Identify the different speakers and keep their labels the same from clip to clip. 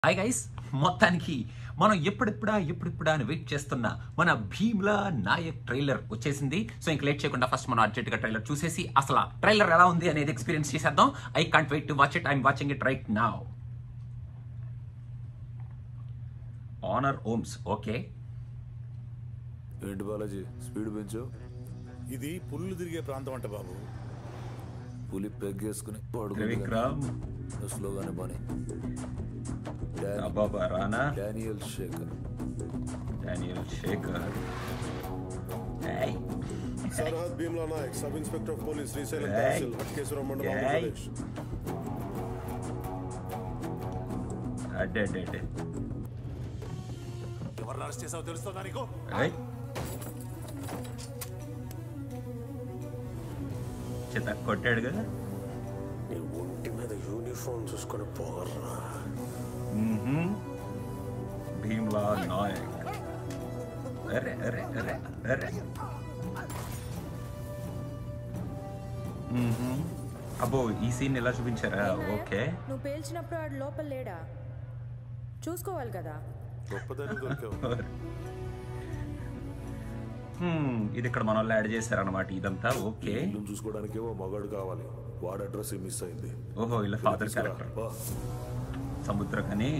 Speaker 1: Hi guys మొత్తానికి మనం ఎప్పుడెప్పుడా ఎప్పుడెప్పుడా అని వెయిట్ చేస్తున్న మన భీమ్లా నాయక్ ట్రైలర్ వచ్చేసింది సో ఇంక లేట్ చేయకుండా ఫస్ట్ మనం అర్జెంట్ గా ట్రైలర్ చూసేసి అసలు ట్రైలర్ ఎలా ఉంది అనేది ఎక్స్పీరియన్స్ చేసేద్దాం I can't wait to watch it I'm watching it right now ఆనర్ ఓమ్స్ ఓకే
Speaker 2: ఏంటి బాలాజీ స్పీడ్ పెంచు
Speaker 3: ఇది పుల్లు తిరిగే ప్రాంతం అంట బాబు
Speaker 2: పులి పెగ్గేసుకుని
Speaker 1: త్రివిక్రమ్
Speaker 2: స్లోగానే పని
Speaker 1: అబాబా రానా
Speaker 2: డానియల్ శేఖర్
Speaker 1: డానియల్ శేఖర్ ఏయ్
Speaker 4: సర్హద్ Bheemla Nayak sub inspector of police Srisailam
Speaker 1: Hey.
Speaker 4: Tahsil Hatkeshwaram మండలం
Speaker 1: Hey.
Speaker 4: ఆంధ్రప్రదేశ్
Speaker 1: అడ్డే అడ్డే అడ్డే
Speaker 3: ఎవరు అరెస్ట్ చేసావో తెలుస్తుందా నీకు
Speaker 1: ఏయ్ చేత కొట్టాడు కదా
Speaker 4: నీ ఒంటి మీద యూనిఫామ్ చూసుకొని పోగర్రా
Speaker 1: భీమ్లా నాయక్ అరే అరే అరే అరే మ్మ్హ్మ్. అబ్బో ఈ సీన్ ఎలా చూపించారా ఓకే
Speaker 5: నువ్వు పేల్చినప్పుడు ఆడు లోపల లేడా చూసుకోవాలి కదా
Speaker 4: గొప్పదని దొరికావు
Speaker 1: హ్మ్, ఇది ఇక్కడ మన వాళ్ళు యాడ్ చేశారన్నమాట ఇదంతా ఓకే
Speaker 4: ఇల్లు చూసుకోవడానికేమో మగాడు కావాలి వాడి అడ్రస్ మిస్ అయింది
Speaker 1: ఓహో ఇలా ఫాదర్ క్యారెక్టర్
Speaker 4: బా.
Speaker 1: సముద్రకని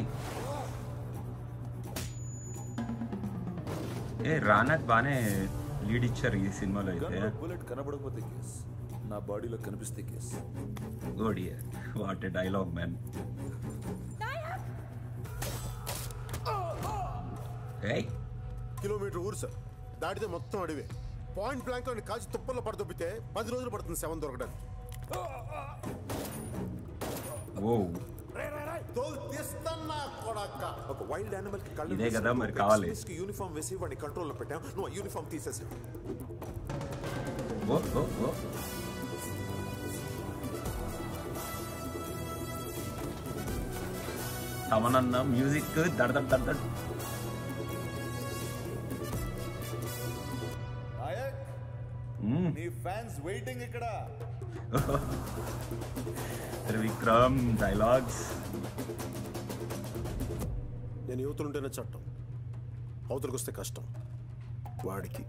Speaker 1: ఏ రానాక్ బానే లీడ్ ఇచ్చారు ఈ సినిమాలో అయితే
Speaker 2: బుల్లెట్ కనబడకపోతే కేస్ నా బాడీలో కనిపిస్తే కేస్
Speaker 1: ఓడి వాట్ డైలాగ్ మ్యాన్ ఏయ్
Speaker 4: కిలోమీటర్ ఊరు సార్ దాటితే మొత్తం అడివే పాయింట్ బ్లాంక్ లో కాచి తుప్పల్లో పడదొబ్బితే పది రోజులు పడుతుంది సెవెన్ దొరకడానికి
Speaker 1: ఓ
Speaker 4: తోలు తీస్తన్నా కొడక్క
Speaker 6: ఒక వైల్డ్ యానిమల్ కి కళ్ళు
Speaker 1: ఇదే కదా
Speaker 6: వేసి
Speaker 1: మరి
Speaker 6: ఒక
Speaker 1: కావాలి.
Speaker 6: ఎక్స్ట్రీమిస్ట్ కి యూనిఫామ్ వేసి వాడిని కంట్రోల్లో పెట్టాం నువ్వు ఆ యూనిఫామ్ తీసేసి
Speaker 1: ఓ ఓ ఓ తమనన్న మ్యూజిక్ దడ దడ దడ దడ. మ్మ్.
Speaker 3: నీ ఫ్యాన్స్ వెయిటింగ్ ఇక్కడ
Speaker 1: త్రివిక్రమ్ డైలాగ్స్
Speaker 4: నేను యువతులుంటేనే చట్టం అవతలకు వస్తే కష్టం వాడికి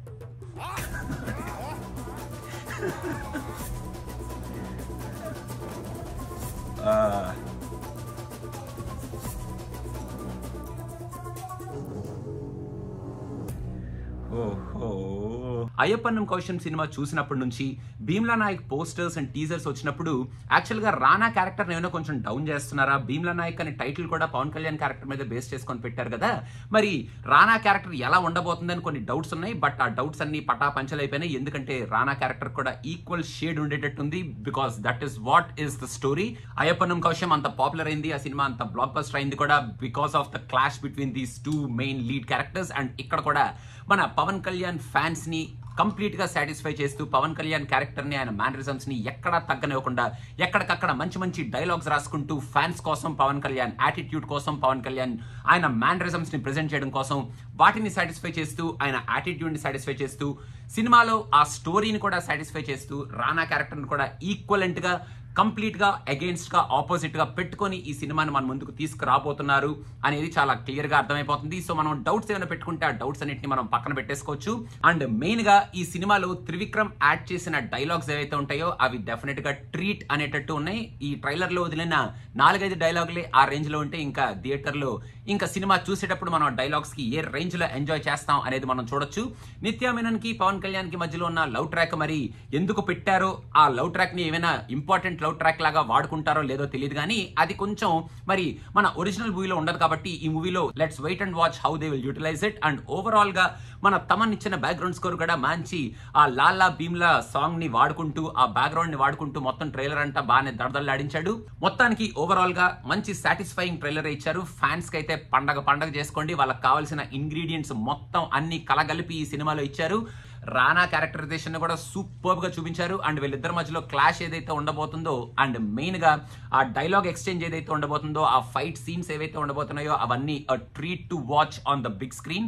Speaker 1: ఓహో అయ్యప్పన్నం కౌశం సినిమా చూసినప్పటి నుంచి Bheemla Nayak posters and teasers వచ్చినప్పుడు యాక్చువల్ గా రానా క్యారెక్టర్ ఏమైనా కొంచెం డౌన్ చేస్తున్నారా భీమ్లా నాయక్ అనే టైటిల్ కూడా పవన్ కళ్యాణ్ క్యారెక్టర్ మీద బేస్ చేసుకొని పెట్టారు కదా మరి రానా క్యారెక్టర్ ఎలా ఉండబోతుందని కొన్ని డౌట్స్ ఉన్నాయి బట్ ఆ డౌట్స్ అన్ని పటా పంచలైపోయినాయి ఎందుకంటే రానా క్యారెక్టర్ కూడా ఈక్వల్ షేడ్ ఉండేటట్టుంది because that is what is the story అయ్యప్పన్నం కౌశం అంత పాపులర్ అయింది ఆ సినిమా అంత బ్లాక్ బస్టర్ అయింది కూడా because of the clash between these two main lead characters and ఇక్కడ కూడా మన పవన్ కళ్యాణ్ ఫ్యాన్స్ ని కంప్లీట్ గా సాటిస్ఫై చేస్తూ పవన్ కళ్యాణ్ క్యారెక్టర్ ని ఆయన మేనరిజమ్స్ ని ఎక్కడా తగ్గనివ్వకుండా ఎక్కడికక్కడ మంచి మంచి డైలాగ్స్ రాసుకుంటూ ఫ్యాన్స్ కోసం పవన్ కళ్యాణ్ యాటిట్యూడ్ కోసం పవన్ కళ్యాణ్ ఆయన మేనరిజమ్స్ ని ప్రెజెంట్ చేయడం కోసం వాటిని సాటిస్ఫై చేస్తూ ఆయన యాటిట్యూడ్ ని సాటిస్ఫై చేస్తూ సినిమాలో ఆ స్టోరీని కూడా సాటిస్ఫై చేస్తూ రానా క్యారెక్టర్ ని కూడా ఈక్వలెంట్ గా కంప్లీట్ గా అగేన్స్ట్ గా ఆపోజిట్ గా పెట్టుకొని ఈ సినిమాని మన ముందుకు తీసుకురాబోతున్నారు అనేది చాలా క్లియర్ గా అర్థమైపోతుంది సో మనం డౌట్స్ ఏమైనా పెట్టుకుంటే ఆ డౌట్స్ అన్నిటిని మనం పక్కన పెట్టేసుకోవచ్చు అండ్ మెయిన్ గా ఈ సినిమాలో త్రివిక్రమ్ యాడ్ చేసిన డైలాగ్స్ ఏవైతే ఉంటాయో అవి డెఫినెట్ గా ట్రీట్ అనేటట్టు ఉన్నాయి ఈ ట్రైలర్ లో వదిలిన నాలుగైదు డైలాగులే ఆ రేంజ్ లో ఉంటే ఇంకా థియేటర్ లో ఇంకా సినిమా చూసేటప్పుడు మనం డైలాగ్స్ కి ఏ రేంజ్ లో ఎంజాయ్ చేస్తాం అనేది మనం చూడొచ్చు నిత్యా మేనన్ కి పవన్ కళ్యాణ్ కి మధ్యలో ఉన్న లవ్ ట్రాక్ మరి ఎందుకు పెట్టారో ఆ లవ్ ట్రాక్ ని ఏమైనా ఇంపార్టెంట్ లవ్ ట్రాక్ లాగా వాడుకుంటారో లేదో తెలియదు కానీ అది కొంచెం మరి మన ఒరిజినల్ మూవీలో ఉండదు కాబట్టి ఈ మూవీలో let's wait and watch how they will utilise it and overall గా మన తమన్ ఇచ్చిన బ్యాక్గ్రౌండ్ స్కోర్ కూడా మంచి ఆ లాలా భీమ్లా సాంగ్ ని వాడుకుంటూ ఆ బ్యాక్గ్రౌండ్ ని వాడుకుంటూ మొత్తం ట్రైలర్ అంతా బాగానే దడదల్లాడించాడు మొత్తానికి ఓవరాల్ గా మంచి సాటిస్ఫైయింగ్ ట్రైలర్ ఇచ్చారు ఫ్యాన్స్ కి అయితే పండగ పండగ చేసుకోండి వాళ్ళకి కావాల్సిన ఇంగ్రీడియంట్స్ మొత్తం అన్ని కలగలిపి ఈ సినిమాలో ఇచ్చారు రానా క్యారెక్టరైజేషన్ కూడా సూపర్ గా చూపించారు అండ్ వీళ్ళిద్దరి మధ్యలో క్లాష్ ఏదైతే ఉండబోతుందో అండ్ మెయిన్ గా ఆ డైలాగ్ ఎక్స్చేంజ్ ఏదైతే ఉండబోతుందో ఆ ఫైట్ సీన్స్ ఏవైతే ఉండబోతున్నాయో అవన్నీ treat to watch on the big screen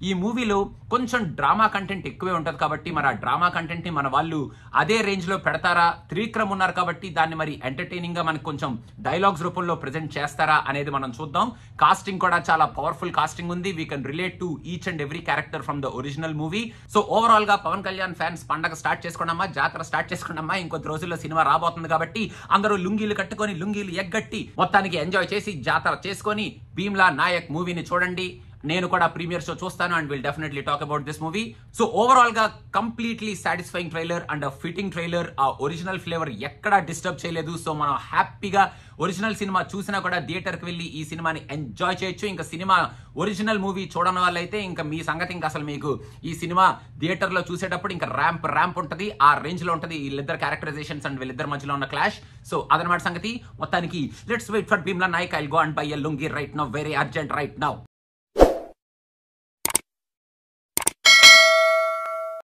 Speaker 1: ఈ మూవీలో కొంచెం డ్రామా కంటెంట్ ఎక్కువే ఉంటుంది కాబట్టి మరి ఆ డ్రామా కంటెంట్ ని మన వాళ్ళు అదే రేంజ్ లో పెడతారా త్రివిక్రమ్ ఉన్నారు కాబట్టి దాన్ని మరి ఎంటర్టైనింగ్ గా మనకు కొంచెం డైలాగ్స్ రూపంలో ప్రెజెంట్ చేస్తారా అనేది మనం చూద్దాం కాస్టింగ్ కూడా చాలా పవర్ఫుల్ కాస్టింగ్ ఉంది we can relate to each and every character from the original movie so overall గా పవన్ కళ్యాణ్ ఫ్యాన్స్ పండగ స్టార్ట్ చేసుకోండమ్మా జాతర స్టార్ట్ చేసుకోండమ్మా ఇంకొద్ది రోజుల్లో సినిమా రాబోతుంది కాబట్టి అందరూ లుంగీలు కట్టుకొని లుంగీలు ఎగ్గట్టి మొత్తానికి ఎంజాయ్ చేసి జాతర చేసుకొని భీమ్లా నాయక్ మూవీని చూడండి నేను కూడా ప్రీమియర్ షో చూస్తాను and will definitely talk about this movie so overall గా completely satisfying trailer and fitting trailer ఆ ఒరిజినల్ ఫ్లేవర్ ఎక్కడా డిస్టర్బ్ చేయలేదు సో మనం హ్యాపీగా ఒరిజినల్ సినిమా చూసినా కూడా థియేటర్ కి వెళ్ళి ఈ సినిమాని ఎంజాయ్ చేయొచ్చు ఇంకా సినిమా ఒరిజినల్ మూవీ చూడని వాళ్ళైతే ఇంకా మీ సంగతి ఇంకా అసలు మీకు ఈ సినిమా థియేటర్ లో చూసేటప్పుడు ఇంకా ర్యాంప్ ర్యాంప్ ఉంటది ఆ రేంజ్ లో ఉంటది వీళ్ళిద్దరు క్యారెక్టరైజేషన్స్ అండ్ వీళ్ళిద్దరి మధ్యలో ఉన్న క్లాష్ సో అదనమాట సంగతి మొత్తానికి let's wait for Bheemla Nayak I'll go and buy a lungi right now very urgent right now